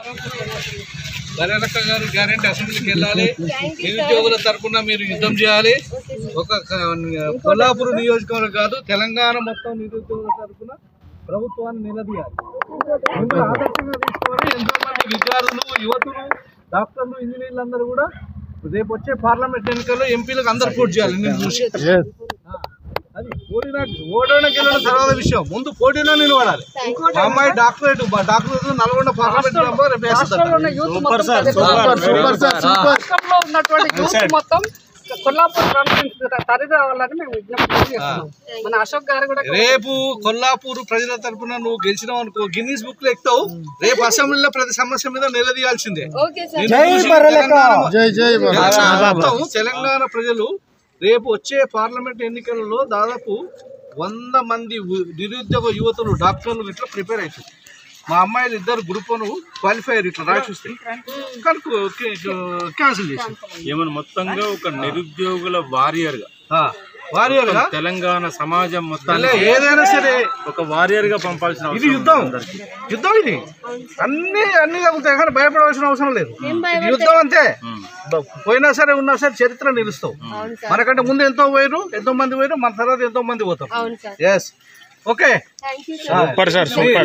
దళలక్క గారు గ్యారెంటీ అసెంబ్లీకి వెళ్ళాలి నిరుద్యోగుల తరపున మీరు యుద్ధం చేయాలి ఒక క- కొల్లాపూర్ నియోజకవర్గం కాదు తెలంగాణ మొత్తం నిరుద్యోగుల తరపున ప్రభుత్వాన్ని నిలదీయాలి మిమ్మల్ని ఆదర్శంగా తీసుకొని ఎంతో మంది విద్యార్థులు యువతులు డాక్టర్లు ఇంజనీర్లు అందరూ కూడా రేపు వచ్చే పార్లమెంట్ ఎన్నికల్లో ఎంపీలకు అందరు పోటీ చేయాలి నేను చూసి ఆ, అది ఓడినా ఓడడం గెలవడం తర్వాత విషయం ముందు పోటీలో నిలబడాలి మా అమ్మాయి doctorate doctorate Nalgonda parliament member రేపు వేస్తుందట. Super sir super sir super రాష్ట్రంలో ఉన్నటువంటి యూత్ మొత్తం కొల్లాపూర్ ప్రాంతం తరలి రావాలని మేము విజ్ఞప్తి చేస్తున్నాం మన అశోక్ గారు కూడా రేపు కొల్లాపూర్ ప్రజల తరపున నువ్వు గెలిచినావు అనుకో గిన్నీస్ బుక్ లో ఎక్కుతావు రేపు అసెంబ్లీలో ప్రతి సమస్య మీద నిలదీయాల్సిందే ఓకే సార్ నిన్ను చూసి తెలంగాణ- తెలంగాణ మొత్తం తెలంగాణ ప్రజలు రేపు వచ్చే పార్లమెంట్ ఎన్నికలలో దాదాపు వంద మంది ఉ- నిరుద్యోగ యువతులు డాక్టర్లు ఇట్లా ప్రిపేర్ అవుతుంది మా అమ్మాయిలు ఇద్దరు గ్రూప్ క్వాలిఫైర్ ఇట్లా రాసిస్తే కనుక క్యాన్సిల్ చేసి ఏమన్నా మొత్తంగా ఒక నిరుద్యోగుల వారియర్ గా వారియర్ గా తెలంగాణ సమాజం మళ్ళీ మొత్తాన్ని ఏదైనా సరే ఒక వారియర్ గా పంపాల్సిన ఇది అవసరం యుద్ధం ఉంది అందరికీ. యుద్ధం ఇది అన్ని అన్ని తగ్గుతాయి కానీ భయపడవలసిన అవసరం లేదు ఇది యుద్ధం అంతే ఉమ్. బ- పోయినా సరే ఉన్నా సరే చరిత్ర నిలుస్తావు మనకంటే ముందు ఎంతో పోయారు ఎంతో మంది పోయారు మన తర్వాత ఎంతో మంది పోతారు అవును sir yes okay thank you sir super sir super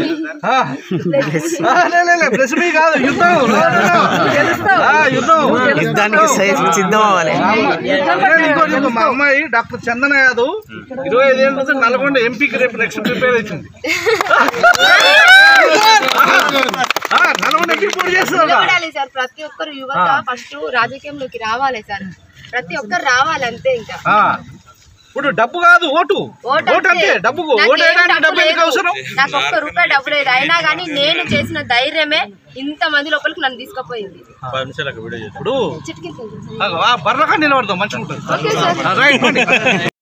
press మీ కాదు యుద్ధం No, no, no. ఆ, యుద్ధం యుద్ధానికి సిద్ధం అవ్వాలి నేను ఇంకోటి చెప్తా. మా అమ్మాయి డాక్టర్ చందన యాదవ్ ఇరవై ఐదేళ్ళ నుంచి నల్గొండ ఎంపీకి రేపు నెక్స్ట్ ప్రిపేర్ అవుతుంది ఆ, నల్గొండ ఎంపీ పోటీ చేస్తుందా నిలబడాలి సార్ ప్రతి ఒక్కరు యువత ఫస్ట్ రాజకీయంలోకి రావాలి సార్ ప్రతి ఒక్కరు రావాలి అంతే ఇంకా ఆ, ఇప్పుడు డబ్బు కాదు ఓటు ఓటు ఓటు అంతే డబ్బుకు నాకు ఓటు ఏం వేయడానికి డబ్బు డబ్బు ఎందుకు లేదు. అవసరం నాకు ఒక్క రూపాయి డబ్బు లేదు అయినా కానీ నేను చేసిన ధైర్యమే ఇంత మంది లోపలికి నన్ను తీసుకుపోయింది పది నిమిషాలకు వీడియో చేద్దాం చిటికి ఇప్పుడు ఆ బర్రగా నిలబడదాం మంచిగా ఉంటుంది ఓకే సార్ రైట్